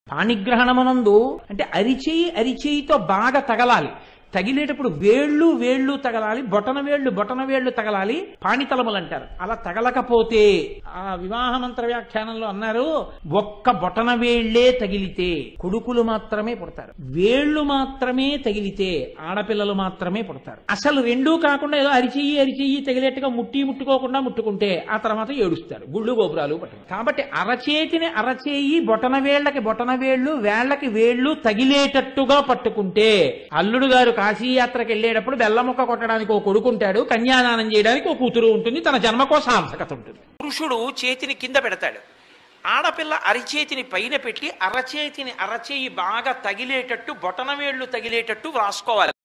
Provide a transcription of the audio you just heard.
పాణిగ్రహణమునందు అంటే అరిచేయి అరిచేయితో బాగా తగలాలి తగిలేటప్పుడు వేళ్ళు వేళ్ళు తగలాలి బొటన వేళ్ళు బొటన వేళ్ళు తగలాలి పాణితలములు అంటారు అలా తగలకపోతే ఆ వివాహ మంత్ర వ్యాఖ్యానంలో అన్నారు ఒక్క బొటన వేళ్లే తగిలితే కొడుకులు మాత్రమే పుడతారు వేళ్ళు మాత్రమే తగిలితే ఆడపిల్లలు మాత్రమే పుడతారు అసలు రెండూ కాకుండా ఏదో అరిచెయ్యి అరిచెయ్యి తగిలేట్టుగా ముట్టి ముట్టుకోకుండా ముట్టుకుంటే ఆ తర్వాత ఏడుస్తారు గుళ్ళు గోపురాలు పట్టరు కాబట్టి అరచేతిని అరచేయి బొటన వేళ్లకి బొటన వేళ్ళు వేళ్లకి వేళ్ళు తగిలేటట్టుగా పట్టుకుంటే అల్లుడు గారు కాశీయాత్రకి వెళ్ళేటప్పుడు బెల్లముక్క కొట్టడానికి ఓ కొడుకుంటాడు కన్యాదానం చేయడానికి ఓ కూతురు ఉంటుంది తన జన్మకో సార్థకత ఉంటుంది పురుషుడు చేతిని కింద పెడతాడు ఆడపిల్ల అరిచేతిని పైన పెట్టి అరచేతిని అరచేయి బాగా తగిలేటట్టు బొటన వేళ్లు తగిలేటట్టు వ్రాసుకోవాలి